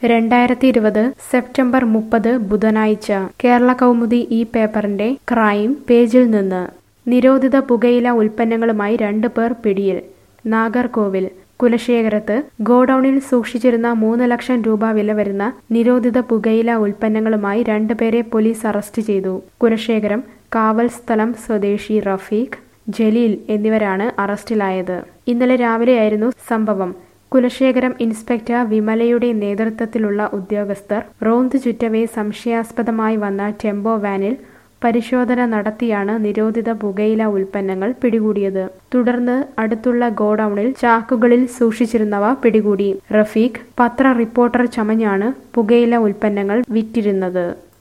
രണ്ടായിരത്തി ഇരുപത് സെപ്റ്റംബർ മുപ്പത് ബുധനാഴ്ച കേരള കൗമുദി ഈ പേപ്പറിന്റെ ക്രൈം പേജിൽ നിന്ന് നിരോധിത പുകയില ഉൽപ്പന്നങ്ങളുമായി രണ്ട് പേർ പിടിയിൽ നാഗർകോവിൽ കുലശേഖരത്ത് ഗോഡൌണിൽ സൂക്ഷിച്ചിരുന്ന മൂന്ന് ലക്ഷം രൂപ വില വരുന്ന നിരോധിത പുകയില ഉൽപ്പന്നങ്ങളുമായി രണ്ടുപേരെ പോലീസ് അറസ്റ്റ് ചെയ്തു കുലശേഖരം കാവൽ സ്ഥലം സ്വദേശി റഫീഖ് ജലീൽ എന്നിവരാണ് അറസ്റ്റിലായത് ഇന്നലെ രാവിലെയായിരുന്നു സംഭവം കുലശേഖരം ഇൻസ്പെക്ടർ വിമലയുടെ നേതൃത്വത്തിലുള്ള ഉദ്യോഗസ്ഥർ റോന്ത് ചുറ്റവേ സംശയാസ്പദമായി വന്ന ടെമ്പോ വാനിൽ പരിശോധന നടത്തിയാണ് നിരോധിത പുകയില ഉൽപ്പന്നങ്ങൾ പിടികൂടിയത് തുടർന്ന് അടുത്തുള്ള ഗോഡൌണിൽ ചാക്കുകളിൽ സൂക്ഷിച്ചിരുന്നവ പിടികൂടി റഫീഖ് പത്ര റിപ്പോർട്ടർ ചമഞ്ഞാണ് പുകയില ഉൽപ്പന്നങ്ങൾ വിറ്റിരുന്നത്